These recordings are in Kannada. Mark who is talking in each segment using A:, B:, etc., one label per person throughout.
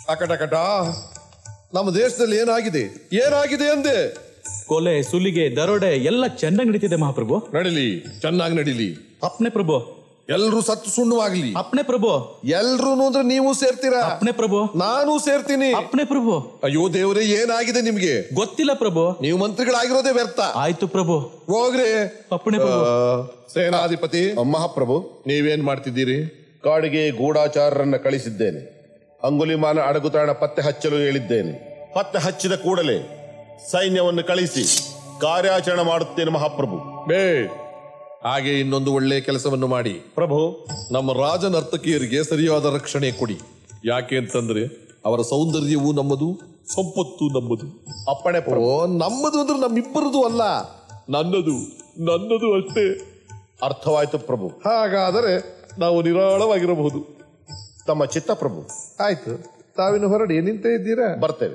A: ಅಕಟಕಟ ನಮ್ಮ ದೇಶದಲ್ಲಿ ಏನಾಗಿದೆ ಏನಾಗಿದೆ ಅಂದೆ
B: ಕೊಲೆ ಸುಲಿಗೆ ದರೋಡೆ ಎಲ್ಲ ಚೆನ್ನಾಗಿ ನಡೀತಿದೆ ಮಹಾಪ್ರಭು
A: ನಡಿಲಿ ಚೆನ್ನಾಗಿ ನಡಿಲಿ
B: ಅಪ್ನೆ ಪ್ರಭು
A: ಎಲ್ರೂ ಸತ್ತು ಸುಣ್ಣವಾಗ್ಲಿ
B: ಅಪ್ನೆ ಪ್ರಭು
A: ಎಲ್ರು ಅಂದ್ರೆ ನೀವು ಸೇರ್ತೀರಾ
B: ಅಪ್ನೆ ಪ್ರಭು
A: ನಾನು ಸೇರ್ತೀನಿ
B: ಅಪ್ನೆ ಪ್ರಭು
A: ಅಯ್ಯೋ ದೇವ್ರೆ ಏನಾಗಿದೆ ನಿಮ್ಗೆ
B: ಗೊತ್ತಿಲ್ಲ ಪ್ರಭು
A: ನೀವು ಮಂತ್ರಿಗಳಾಗಿರೋದೇ ವ್ಯರ್ಥ
B: ಆಯ್ತು ಪ್ರಭು
A: ಹೋಗ್ರಿ
B: ಅಪ್ಪಣೆ ಪ್ರಭು
A: ಆ, ಸೇನಾಧಿಪತಿ
C: ಮಹಾಪ್ರಭು
A: ನೀವೇನ್ ಮಾಡ್ತಿದ್ದೀರಿ
C: ಕಾಡಿಗೆ ಗೂಢಾಚಾರರನ್ನ ಕಳಿಸಿದ್ದೇನೆ ಅಂಗುಲಿಮಾನ ಅಡಗುತಾಣ ಪತ್ತೆ ಹಚ್ಚಲು ಹೇಳಿದ್ದೇನೆ ಪತ್ತೆ ಹಚ್ಚಿದ ಕೂಡಲೇ ಸೈನ್ಯವನ್ನು ಕಳಿಸಿ ಕಾರ್ಯಾಚರಣೆ ಮಾಡುತ್ತೇನೆ ಮಹಾಪ್ರಭು
A: ಬೇ ಹಾಗೆ ಇನ್ನೊಂದು ಒಳ್ಳೆ ಕೆಲಸವನ್ನು ಮಾಡಿ
C: ಪ್ರಭು
A: ನಮ್ಮ ರಾಜ ನರ್ತಕಿಯರಿಗೆ ಸರಿಯಾದ ರಕ್ಷಣೆ ಕೊಡಿ ಯಾಕೆ ಅಂತಂದ್ರೆ ಅವರ ಸೌಂದರ್ಯವು ನಮ್ಮದು ಸಂಪತ್ತು ನಮ್ಮದು
C: ಅಪ್ಪಣೆ
A: ಓ
C: ಪ್ರಭು
A: ನಮ್ಮದು ಅಂದ್ರೆ ನಮ್ಮಿಬ್ಬರದು ಅಲ್ಲ ನನ್ನದು ನನ್ನದು ಅಷ್ಟೇ
C: ಅರ್ಥವಾಯ್ತು ಪ್ರಭು
A: ಹಾಗಾದರೆ ನಾವು ನಿರಾಳವಾಗಿರಬಹುದು
C: ತಮ್ಮ ಚಿತ್ತ ಪ್ರಭು
A: ಆಯ್ತು ತಾವಿನ್ನು ಹೊರಡಿ ನಿಂತೇ ಇದ್ದೀರಾ
C: ಬರ್ತೇವೆ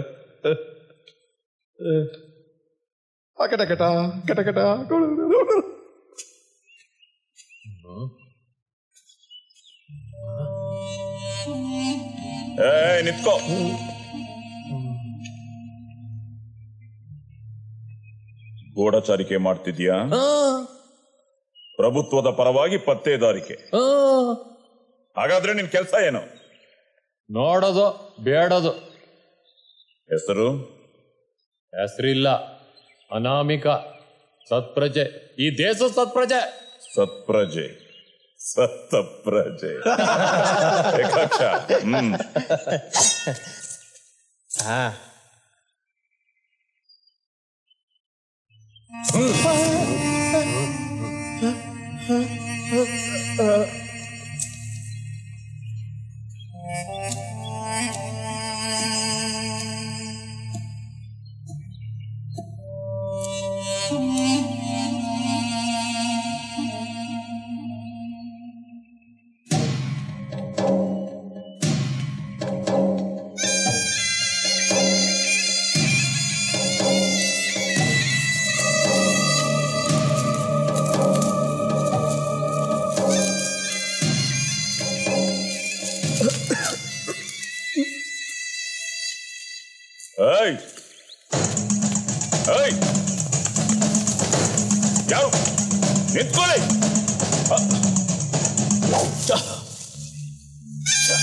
A: ಆ ಕಟ ಕಟ ಕಟ ಕಟ
D: ಏ ನಿತ್ಕೋ ಗೂಢಚಾರಿಕೆ ಮಾಡ್ತಿದ್ಯಾ ಪ್ರಭುತ್ವದ ಪರವಾಗಿ ಪತ್ತೇದಾರಿಕೆ ಹಾಗಾದ್ರೆ ನಿನ್ ಕೆಲಸ ಏನು
E: ನೋಡೋದು ಬೇಡದು
D: ಹೆಸರು
E: ಹೆಸರಿಲ್ಲ ಅನಾಮಿಕ ಸತ್ಪ್ರಜೆ ಈ ದೇಶ ಸತ್ಪ್ರಜೆ
D: ಸತ್ಪ್ರಜೆ ಸತ್ತಪ್ರಜೆ ಏಕಾಕ್ಷ ಹ್ಮ್ ಏಯ್ ಏಯ್ ಯಾರು ನಿಂತ್ಕೊಳ್ಳಿ ಅ. ಛ. ಛ.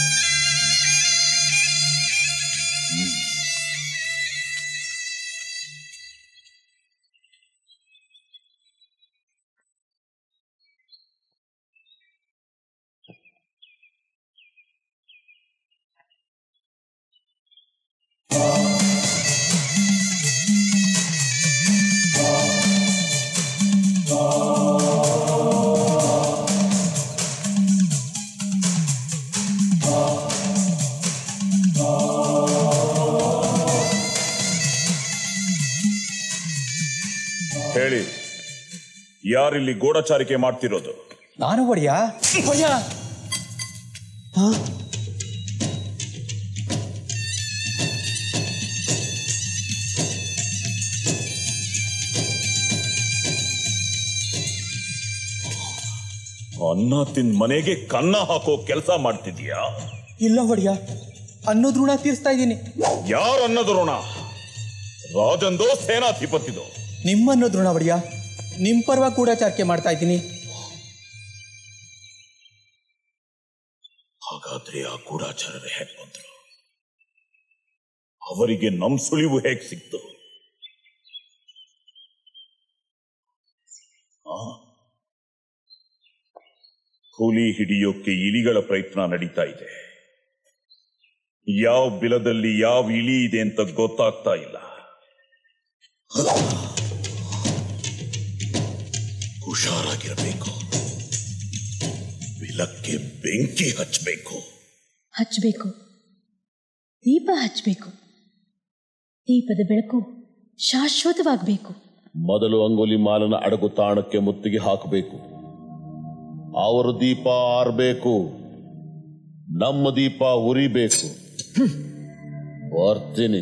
D: ಹ್ಮ್. ಹೇಳಿ ಯಾರಿಲ್ಲಿ ಗೂಢಚಾರಿಕೆ ಮಾಡ್ತಿರೋದು
F: ನಾನು ಒಡೆಯ ಒಡೆಯ
D: ಅನ್ನ ತಿಂದ್ ಮನೆಗೆ ಕನ್ನ ಹಾಕೋ ಕೆಲಸ ಮಾಡ್ತಿದ್ಯಾ
F: ಇಲ್ಲ ಒಡೆಯ ಅನ್ನೋದ್ ಋಣ ತೀರಿಸ್ತಾ ಇದ್ದೀನಿ
D: ಯಾರ ಅನ್ನದ ಋಣ ರಾಜಂದೋ ಸೇನಾಧಿಪತಿದೋ
F: ನಿಮ್ಮನ್ನೋದ್ ಋಣ ಒಡೆಯ ನಿಮ್ ಪರವಾಗಿ ಗೂಢಚಾರಿಕೆ ಮಾಡ್ತಾ ಇದ್ದೀನಿ
D: ಹಾಗಾದ್ರೆ ಆ ಗೂಢಾಚಾರರೇ ಹೇಗ್ ಬಂದ್ರು ಅವರಿಗೆ ನಮ್ ಸುಳಿವು ಹೇಗ್ ಸಿಕ್ತು ಆ? ಹುಲಿ ಹಿಡಿಯೋಕೆ ಇಲಿಗಳ ಪ್ರಯತ್ನ ನಡೀತಾ ಇದೆ ಯಾವ ಬಿಲದಲ್ಲಿ ಯಾವ ಇಲಿ ಇದೆ ಅಂತ ಗೊತ್ತಾಗ್ತಾ ಇಲ್ಲ ಹುಷಾರಾಗಿರಬೇಕು ಬಿಲಕ್ಕೆ ಬೆಂಕಿ ಹಚ್ಚಬೇಕು
G: ಹಚ್ಚಬೇಕು ದೀಪ ಹಚ್ಚಬೇಕು ದೀಪದ ಬೆಳಕು ಶಾಶ್ವತವಾಗಬೇಕು
C: ಮೊದಲು ಅಂಗುಲಿ ಮಾಲನ ಅಡಗು ತಾಣಕ್ಕೆ ಮುತ್ತಿಗೆ ಹಾಕಬೇಕು ಅವರ ದೀಪ ಆರ್ಬೇಕು ನಮ್ಮ ದೀಪ ಉರಿಬೇಕು ಬರ್ತೀನಿ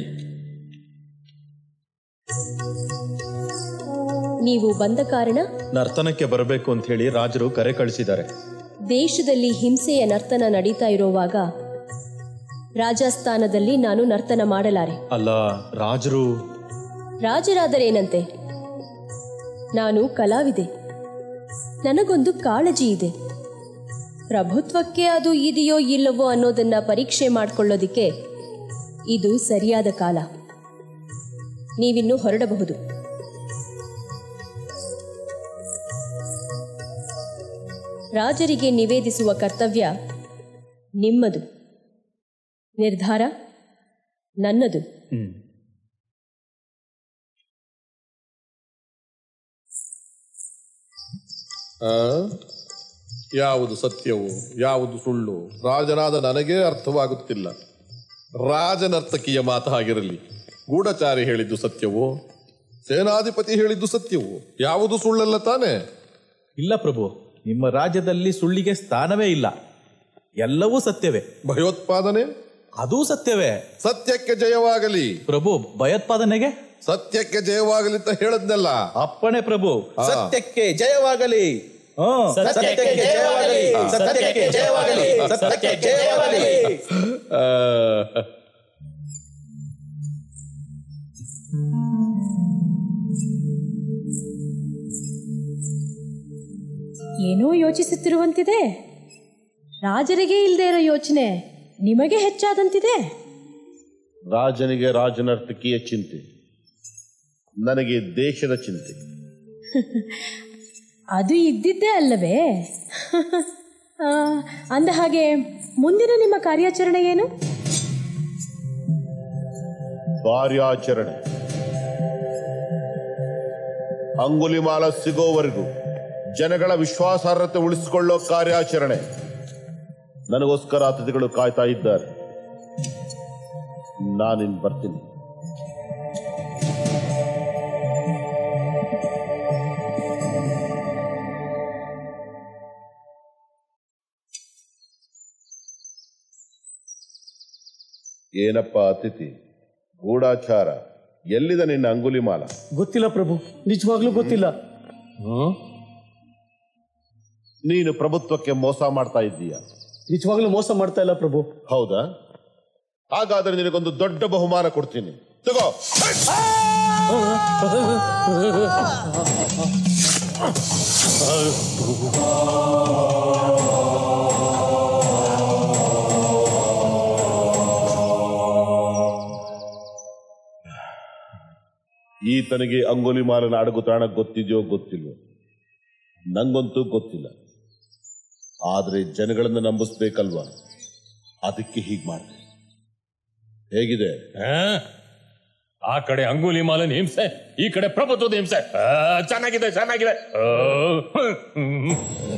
G: ನೀವು ಬಂದ ಕಾರಣ
H: ನರ್ತನಕ್ಕೆ ಬರಬೇಕು ಅಂತ ಹೇಳಿ ರಾಜರು ಕರೆ ಕಳಿಸಿದ್ದಾರೆ
G: ದೇಶದಲ್ಲಿ ಹಿಂಸೆಯ ನರ್ತನ ನಡೀತಾ ಇರುವಾಗ ರಾಜಸ್ಥಾನದಲ್ಲಿ ನಾನು ನರ್ತನ ಮಾಡಲಾರೆ
H: ಅಲ್ಲ ರಾಜರು
G: ರಾಜರಾದರೇನಂತೆ ನಾನು ಕಲಾವಿದೆ ನನಗೊಂದು ಕಾಳಜಿ ಇದೆ ಪ್ರಭುತ್ವಕ್ಕೆ ಅದು ಇದೆಯೋ ಇಲ್ಲವೋ ಅನ್ನೋದನ್ನ ಪರೀಕ್ಷೆ ಮಾಡಿಕೊಳ್ಳೋದಿಕ್ಕೆ ಇದು ಸರಿಯಾದ ಕಾಲ ನೀವಿನ್ನೂ ಹೊರಡಬಹುದು ರಾಜರಿಗೆ ನಿವೇದಿಸುವ ಕರ್ತವ್ಯ ನಿಮ್ಮದು ನಿರ್ಧಾರ ನನ್ನದು
A: ಆ? ಯಾವುದು ಸತ್ಯವು ಯಾವುದು ಸುಳ್ಳು ರಾಜನಾದ ನನಗೇ ಅರ್ಥವಾಗುತ್ತಿಲ್ಲ ರಾಜನರ್ತಕಿಯ ಮಾತು ಹಾಗಿರಲಿ ಗೂಢಚಾರಿ ಹೇಳಿದ್ದು ಸತ್ಯವು ಸೇನಾಧಿಪತಿ ಹೇಳಿದ್ದು ಸತ್ಯವು ಯಾವುದು ಸುಳ್ಳಲ್ಲ ತಾನೆ
B: ಇಲ್ಲ ಪ್ರಭು ನಿಮ್ಮ ರಾಜ್ಯದಲ್ಲಿ ಸುಳ್ಳಿಗೆ ಸ್ಥಾನವೇ ಇಲ್ಲ ಎಲ್ಲವೂ ಸತ್ಯವೇ
A: ಭಯೋತ್ಪಾದನೆ
B: ಅದೂ ಸತ್ಯವೇ
A: ಸತ್ಯಕ್ಕೆ ಜಯವಾಗಲಿ
B: ಪ್ರಭು ಭಯೋತ್ಪಾದನೆಗೆ
A: ಸತ್ಯಕ್ಕೆ ಜಯವಾಗಲಿ ಅಂತ ಹೇಳದ್ನಲ್ಲ
B: ಅಪ್ಪಣೆ ಪ್ರಭು
F: ಸತ್ಯಕ್ಕೆ ಜಯವಾಗಲಿ ಹ್ಮ್, ಸತ್ಯಕ್ಕೆ ಜಯವಾಗಲಿ ಸತ್ಯಕ್ಕೆ ಜಯವಾಗಲಿ ಸತ್ಯಕ್ಕೆ ಜಯವಾಗಲಿ
A: ಆ,
G: ಏನೋ ಯೋಚಿಸುತ್ತಿರುವಂತಿದೆ ರಾಜರಿಗೆ ಇಲ್ಲದೆ ಇರೋ ಯೋಚನೆ ನಿಮಗೆ ಹೆಚ್ಚಾದಂತಿದೆ
C: ರಾಜನಿಗೆ ರಾಜನರ್ತಕಿಯ ಚಿಂತೆ ನನಗೆ ದೇಶದ ಚಿಂತೆ
G: ಅದು ಇದ್ದಿದ್ದೇ ಅಲ್ಲವೇ ಆ, ಅಂದ ಹಾಗೆ ಮುಂದಿನ ನಿಮ್ಮ ಕಾರ್ಯಾಚರಣೆ ಏನು
C: ಕಾರ್ಯಾಚರಣೆ ಅಂಗುಲಿಮಾಲ ಸಿಗೋವರೆಗೂ ಜನಗಳ ವಿಶ್ವಾಸಾರ್ಹತೆ ಉಳಿಸಿಕೊಳ್ಳೋ ಕಾರ್ಯಾಚರಣೆ ನನಗೋಸ್ಕರ ಅತಿಥಿಗಳು ಕಾಯ್ತಾ ಇದ್ದಾರೆ ನಾನಿನ್ ಬರ್ತೀನಿ ಏನಪ್ಪ ಅತಿಥಿ ಗೂಢಾಚಾರ ಎಲ್ಲಿದ ನಿನ್ನ ಅಂಗುಲಿಮಾಲ
F: ಗೊತ್ತಿಲ್ಲ ಪ್ರಭು ನಿಜವಾಗ್ಲೂ ಗೊತ್ತಿಲ್ಲ
C: ನೀನು ಪ್ರಭುತ್ವಕ್ಕೆ ಮೋಸ ಮಾಡ್ತಾ ಇದ್ದೀಯ
F: ನಿಜವಾಗ್ಲೂ ಮೋಸ ಮಾಡ್ತಾ ಇಲ್ಲ ಪ್ರಭು
C: ಹೌದಾ ಹಾಗಾದ್ರೆ ನಿನಗೊಂದು ದೊಡ್ಡ ಬಹುಮಾನ ಕೊಡ್ತೀನಿ ತಗೋ ಈತನಿಗೆ ಅಂಗುಲಿಮಾಲನ ಅಡಗುತಾಣ ಗೊತ್ತಿದೆಯೋ ಗೊತ್ತಿಲ್ವೋ ನಂಗಂತೂ ಗೊತ್ತಿಲ್ಲ ಆದ್ರೆ ಜನಗಳನ್ನ ನಂಬಿಸ್ಬೇಕಲ್ವಾ ಅದಕ್ಕೆ ಹೀಗೆ ಮಾಡಿದೆ ಹೇಗಿದೆ
E: ಆ? ಆ ಕಡೆ ಅಂಗುಲಿ ಮಾಲನ್ ಹಿಂಸೆ ಈ ಕಡೆ ಪ್ರಭುತ್ವದ ಹಿಂಸೆ ಆ, ಚೆನ್ನಾಗಿದೆ ಚೆನ್ನಾಗಿದೆ ಆ, ಹ್ಮ್.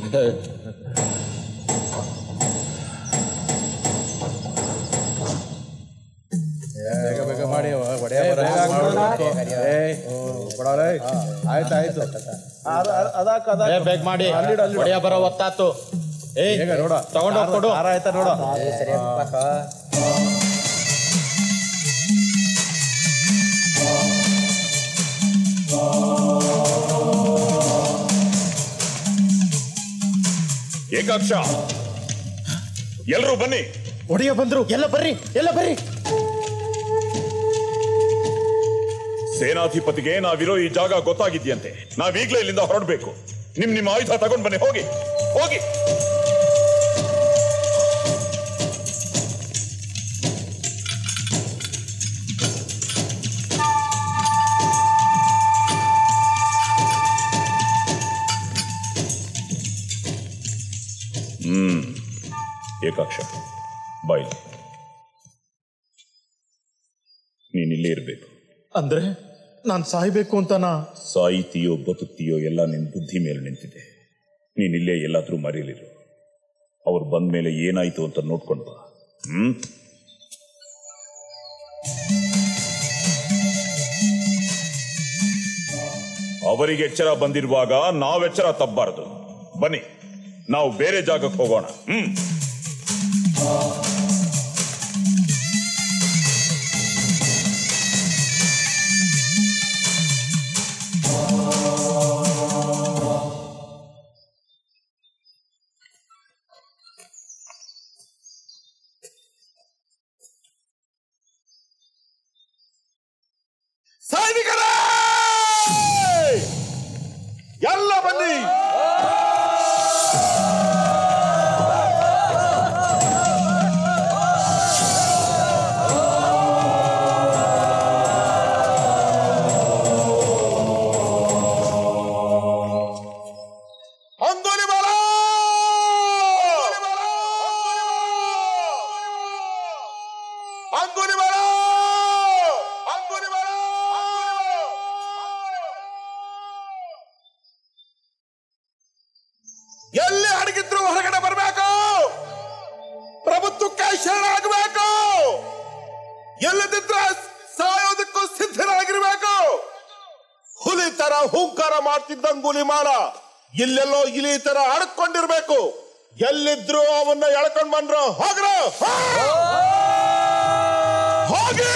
F: ಬೇಗ ಮಾಡಿ ಹೊಡೆಯ ಬರೋ ಹೊತ್ತಾತು ಏಯ್ ನೋಡ ತಗೊಂಡು ಕೊಡು ಆಯ್ತಾ ನೋಡ
D: ಏಕಾಕ್ಷ ಎಲ್ರೂ ಬನ್ನಿ
F: ಒಡೆಯ ಬಂದ್ರು ಎಲ್ಲ ಬರ್ರಿ ಎಲ್ಲ ಬರ್ರಿ
D: ಸೇನಾಧಿಪತಿಗೆ ನಾವಿರೋ ಈ ಜಾಗ ಗೊತ್ತಾಗಿದ್ಯಂತೆ ನಾವೀಗ್ಲೇ ಇಲ್ಲಿಂದ ಹೊರಡ್ಬೇಕು ನಿಮ್ ನಿಮ್ಮ ಆಯುಧ ತಗೊಂಡ್ ಬನ್ನಿ ಹೋಗಿ ಹೋಗಿ ಹ್ಮ್ ಏಕಾಕ್ಷ ಬಾಯ್ಲಿ ನೀನಿಲ್ಲೇ ಇರ್ಬೇಕು
H: ಅಂದ್ರೆ ನಾನ್ ಸಾಯ್ಬೇಕು ಅಂತನಾ
D: ಸಾಯಿತೀಯೋ ಬದುಕ್ತೀಯೋ ಎಲ್ಲ ನಿನ್ ಬುದ್ಧಿ ಮೇಲೆ ನಿಂತಿದೆ ನೀನಿಲ್ಲೇ ಎಲ್ಲಾದ್ರೂ ಮರೆಯಲಿರು ಅವ್ರು ಬಂದ ಮೇಲೆ ಏನಾಯ್ತು ಅಂತ ನೋಡ್ಕೊಂಡ್ ಬಾ ಹ್ಮ್ ಅವರಿಗೆ ಎಚ್ಚರ ಬಂದಿರುವಾಗ ನಾವೆಚ್ಚರ ತಪ್ಪಬಾರದು ಬನ್ನಿ ನಾವು ಬೇರೆ ಜಾಗಕ್ಕೆ ಹೋಗೋಣ ಹ್ಮ್
C: ಅಂಗುಲಿಮಾಲ ಅಂಗುಲಿಮಾಲ ಎಲ್ಲಿ ಅಡಗಿದ್ರು ಹೊರಗಡೆ ಬರಬೇಕು ಪ್ರಭುತ್ವಕ್ಕೆ ಶರಣಾಗಬೇಕು ಎಲ್ಲದಿದ್ರೆ ಸಾಯೋದಕ್ಕೂ ಸಿದ್ಧರಾಗಿರ್ಬೇಕು ಹುಲಿ ತರ ಹೂಂಕಾರ ಮಾಡ್ತಿದ್ದ ಅಂಗುಲಿಮಾಲ ಇಲ್ಲೆಲ್ಲೋ ಇಲಿ ತರ ಅಡ್ಕೊಂಡಿರ್ಬೇಕು ಎಲ್ಲಿದ್ರು ಅವನ್ನ ಎಳ್ಕೊಂಡ್ ಬಂದ್ರು ಹೋಗ್ರ ಹೋಗಿ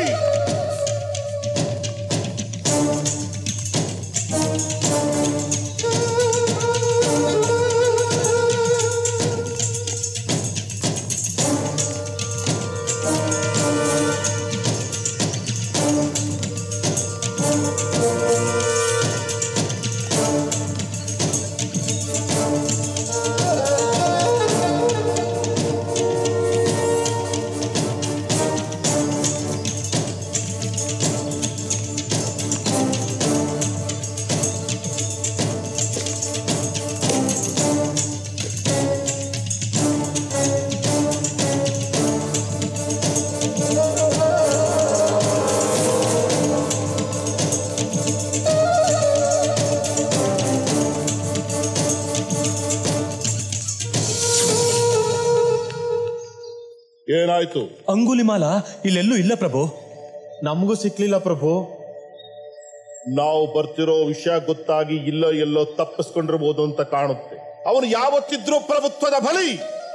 C: ಏನಾಯ್ತು
H: ಅಂಗುಲಿಮಾಲ ಇಲ್ಲೆಲ್ಲೂ ಇಲ್ಲ ಪ್ರಭು ನಮಗೂ ಸಿಕ್ಲಿಲ್ಲ ಪ್ರಭು
C: ನಾವು ಬರ್ತಿರೋ ವಿಷಯ ಗೊತ್ತಾಗಿ ಇಲ್ಲೋ ಎಲ್ಲೋ ತಪ್ಪಿಸ್ಕೊಂಡಿರ್ಬೋದು ಅಂತ ಕಾಣುತ್ತೆ ಅವನು ಯಾವತ್ತಿದ್ರೂ ಪ್ರಭುತ್ವದ ಬಲಿ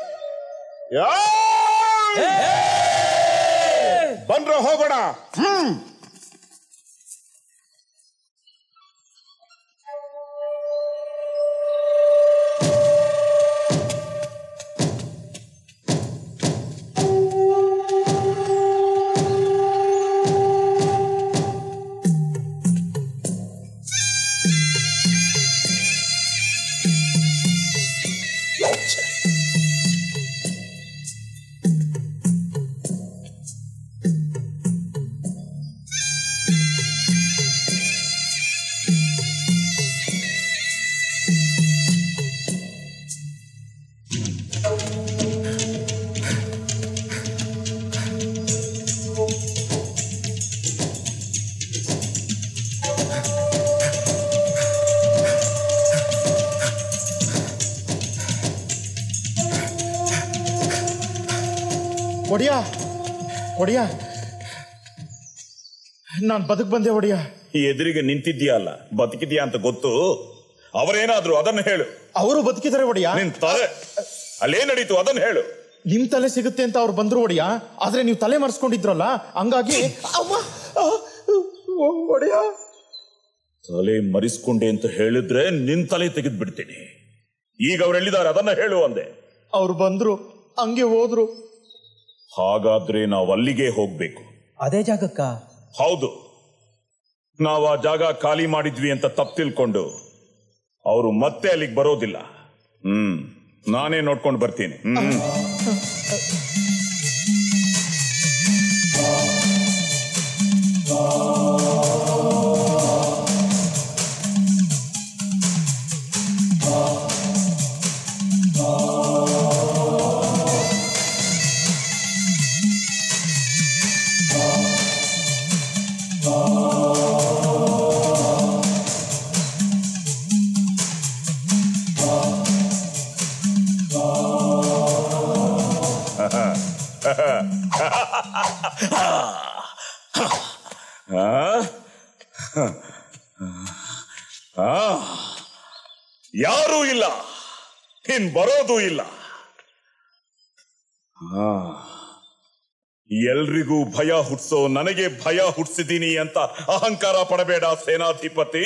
C: ಏಯ್! ಬಂದ್ರ ಹೋಗೋಣ ಹ್ಮ್
H: ಒಡಿಯ ಒಡಿಯ ನಾನ್ ಬದುಕ್ ಬಂದೆ ಒಡಿಯ
D: ಈ ಎದುರಿಗೆ ನಿಂತಿದ್ಯಾ ಅಲ್ಲ ಬದುಕಿದ್ಯಾ ಅಂತ ಗೊತ್ತು ಅವರೇನಾದ್ರು ಅದನ್ನು ಹೇಳು
H: ಅವರು ಬದುಕಿದ್ದಾರೆ ಒಡಿಯ
D: ನಿನ್ ತಲೆ ಅಲ್ಲೇನ್ ನಡೀತು ಅದನ್ನು ಹೇಳು
H: ನಿಮ್ ತಲೆ ಸಿಗುತ್ತೆ ಅಂತ ಅವ್ರು ಬಂದ್ರು ಒಡಿಯ ಆದ್ರೆ ನೀವು ತಲೆ ಮರ್ಸ್ಕೊಂಡಿದ್ರಲ್ಲ ಹಂಗಾಗಿ ಅವ್ವ, ಆ, ಒ- ಒಡೆಯ
D: ತಲೆ ಮರಿಸ್ಕೊಂಡೆ ಅಂತ ಹೇಳಿದ್ರೆ ನಿನ್ ತಲೆ ತೆಗೆದು ಬಿಡ್ತೀನಿ ಈಗ ಅವರೆಲ್ಲಿದ್ದಾರೆ ಅದನ್ನ ಹೇಳು ಅಂದೆ
H: ಅವ್ರು ಬಂದ್ರು ಹಂಗೆ ಹೋದ್ರು
D: ಹಾಗಾದ್ರೆ ನಾವು ಅಲ್ಲಿಗೆ ಹೋಗ್ಬೇಕು
F: ಅದೇ ಜಾಗಕ್ಕ
D: ಹೌದು ನಾವು ಆ ಜಾಗ ಖಾಲಿ ಮಾಡಿದ್ವಿ ಅಂತ ತಪ್ಪು ತಿಳ್ಕೊಂಡು ಅವರು ಮತ್ತೆ ಅಲ್ಲಿಗೆ ಬರೋದಿಲ್ಲ ಹ್ಮ್ ನಾನೇ ನೋಡ್ಕೊಂಡು ಬರ್ತೀನಿ ಹ್ಮ್ ಆ? ಆ? ಯಾರೂ ಇಲ್ಲ ಇನ್ ಬರೋದು ಇಲ್ಲ ಆ. ಎಲ್ರಿಗೂ ಭಯ ಹುಟ್ಸೋ ನನಗೆ ಭಯ ಹುಟ್ಸಿದೀನಿ ಅಂತ ಅಹಂಕಾರ ಪಡಬೇಡ ಸೇನಾಧಿಪತಿ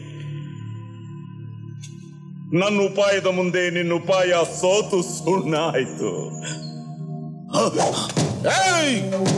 D: ನನ್ನ ಉಪಾಯದ ಮುಂದೆ ನಿನ್ನ ಉಪಾಯ ಸೋತು ಸುಣ್ಣ ಆಯ್ತು
C: ಏಯ್!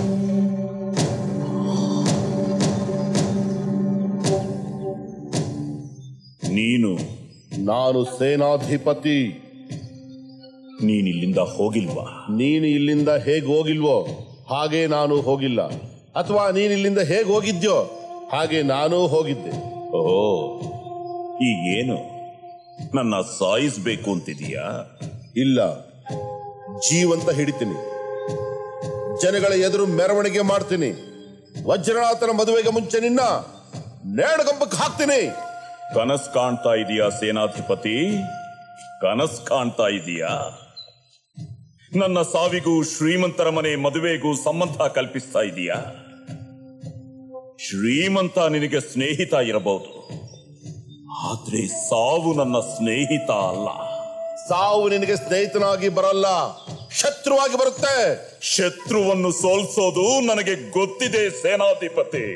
D: ನೀನು
C: ನಾನು ಸೇನಾಧಿಪತಿ
D: ನೀನಿಲ್ಲಿಂದ ಹೋಗಿಲ್ವಾ
C: ನೀನು ಇಲ್ಲಿಂದ ಹೇಗ್ ಹೋಗಿಲ್ವೋ ಹಾಗೆ ನಾನು ಹೋಗಿಲ್ಲ ಅಥವಾ ನೀನ್ ಇಲ್ಲಿಂದ ಹೇಗ್ ಹೋಗಿದ್ಯೋ ಹಾಗೆ ನಾನು ಹೋಗಿದ್ದೆ
D: ಓ ಈ ಏನು ನನ್ನ ಸಾಯಿಸ್ಬೇಕು ಅಂತಿದೀಯಾ
C: ಇಲ್ಲ ಜೀವಂತ ಹಿಡಿತೀನಿ ಜನಗಳ ಎದುರು ಮೆರವಣಿಗೆ ಮಾಡ್ತೀನಿ ವಜ್ರನಾಥನ ಮದುವೆಗೆ ಮುಂಚೆ ನಿನ್ನ ನೇಣಗಂಬಕ್ಕೆ ಹಾಕ್ತೀನಿ
D: ಕನಸ್ ಕಾಣ್ತಾ ಇದೀಯಾ ಸೇನಾಧಿಪತಿ ಕನಸ್ ಕಾಣ್ತಾ ಇದೀಯಾ ನನ್ನ ಸಾವಿಗೂ ಶ್ರೀಮಂತರ ಮನೆ ಮದುವೆಗೂ ಸಂಬಂಧ ಕಲ್ಪಿಸ್ತಾ ಇದೀಯಾ ಶ್ರೀಮಂತ ನಿನಗೆ ಸ್ನೇಹಿತ ಇರಬಹುದು ಆದ್ರೆ ಸಾವು ನನ್ನ ಸ್ನೇಹಿತ ಅಲ್ಲ
C: ಸಾವು ನಿನಗೆ ಸ್ನೇಹಿತನಾಗಿ ಬರಲ್ಲ ಶತ್ರುವಾಗಿ ಬರುತ್ತೆ
D: ಶತ್ರುವನ್ನು ಸೋಲ್ಸೋದು ನನಗೆ ಗೊತ್ತಿದೆ ಸೇನಾಧಿಪತಿ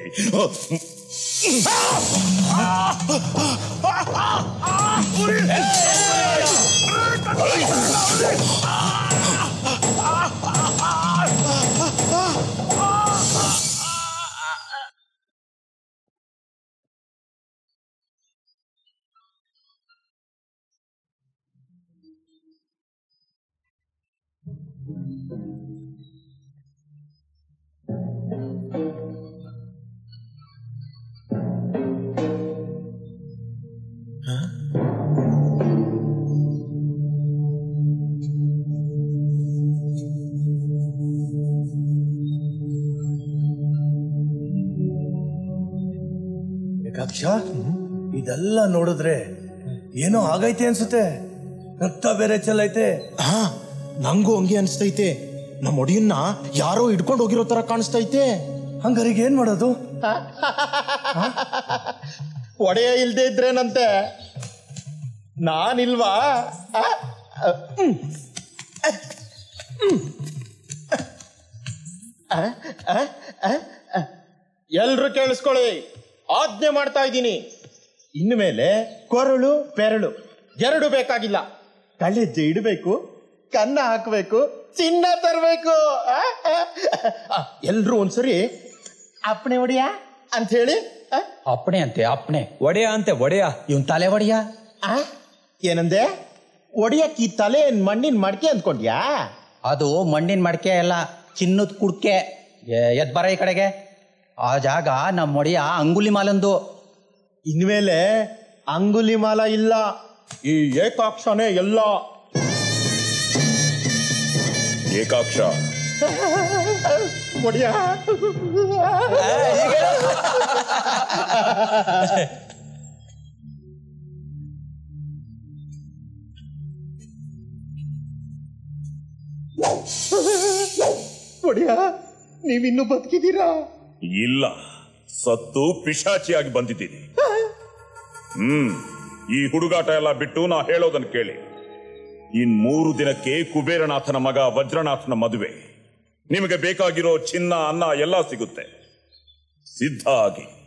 I: ಏಕಾಕ್ಷ ಇದೆಲ್ಲ ನೋಡಿದ್ರೆ ಏನೋ ಆಗೈತೆ ಅನ್ಸುತ್ತೆ ರಕ್ತ ಬೇರೆ ಚೆಲ್ಲೈತೆ
H: ಹಾ ನಂಗೂ ಹಂಗೆ ಅನಿಸ್ತೈತೆ ನಮ್ಮ ಒಡಿಯನ್ನ ಯಾರೋ ಹಿಡ್ಕೊಂಡು ಹೋಗಿರೋ ತರ ಕಾಣಿಸ್ತೈತೆ
I: ಹಂಗಾರಿಗೆ ಏನ್ ಮಾಡೋದು
H: ಒಡೆಯ ಇಲ್ದೇ ಇದ್ರೇನಂತೆ ನಾನಿಲ್ವಾ ಆ? ಹ್ಮ್. ಹ್ಮ್. ಆ? ಆ? ಆ? ಆ? ಎಲ್ರು ಕೇಳಿಸ್ಕೊಳ್ಳಿ ಆಜ್ಞೆ ಮಾಡ್ತಾ ಇದ್ದೀನಿ ಇನ್ಮೇಲೆ ಕೊರಳು ಬೆರಳು ಎರಡು ಬೇಕಾಗಿಲ್ಲ ಕಳೆಜ್ಜೆ ಇಡಬೇಕು ಕನ್ನ ಹಾಕಬೇಕು ಚಿನ್ನ ತರಬೇಕು ಎಲ್ರು ಒಂದ್ಸರಿ ಅಪ್ಪಣೆ ಹೊಡಿಯ ಅಂತ ಹೇಳಿ ಆ?
F: ಅಪ್ಪಣೆ ಅಂತೆ ಅಪ್ಪಣೆ ಒಡೆಯ ಅಂತೆ ಒಡೆಯ ಇವನ್ ತಲೆ ಒಡೆಯ
H: ಆ? ಏನಂದೆ ಒಡಿಯಕ್ಕೆ ಈ ತಲೆ ಏನ್ ಮಣ್ಣಿನ ಮಡ್ಕೆ ಅಂದ್ಕೊಂಡ್ಯಾ
F: ಅದು ಮಣ್ಣಿನ ಮಡಿಕೆ ಅಲ್ಲ ಚಿನ್ನದ ಕುಡ್ಕೆ ಏ- ಎದ್ ಬರ ಈ ಕಡೆಗೆ ಆ ಜಾಗ ನಮ್ಮ ಒಡೆಯ ಅಂಗುಲಿ ಮಾಲಂದು
H: ಇನ್ಮೇಲೆ ಅಂಗುಲಿ ಮಾಲ ಇಲ್ಲ ಈ ಏಕಾಕ್ಷನೇ ಎಲ್ಲ
D: ಏಕಾಕ್ಷ
H: ಒಡಿಯ ಒಡಿಯ ನೀವಿನ್ನೂ ಬದುಕಿದ್ದೀರಾ
D: ಇಲ್ಲ ಸತ್ತು ಪಿಶಾಚಿಯಾಗಿ ಬಂದಿದ್ದೀನಿ ಹ್ಮ್ ಈ ಹುಡುಗಾಟ ಎಲ್ಲ ಬಿಟ್ಟು ನಾ ಹೇಳೋದನ್ನ ಕೇಳಿ ಇನ್ ಮೂರು ದಿನಕ್ಕೆ ಕುಬೇರನಾಥನ ಮಗ ವಜ್ರನಾಥನ ಮದುವೆ ನಿಮಗೆ ಬೇಕಾಗಿರೋ ಚಿನ್ನ ಅನ್ನ ಎಲ್ಲ ಸಿಗುತ್ತೆ ಸಿದ್ಧ ಆಗಿ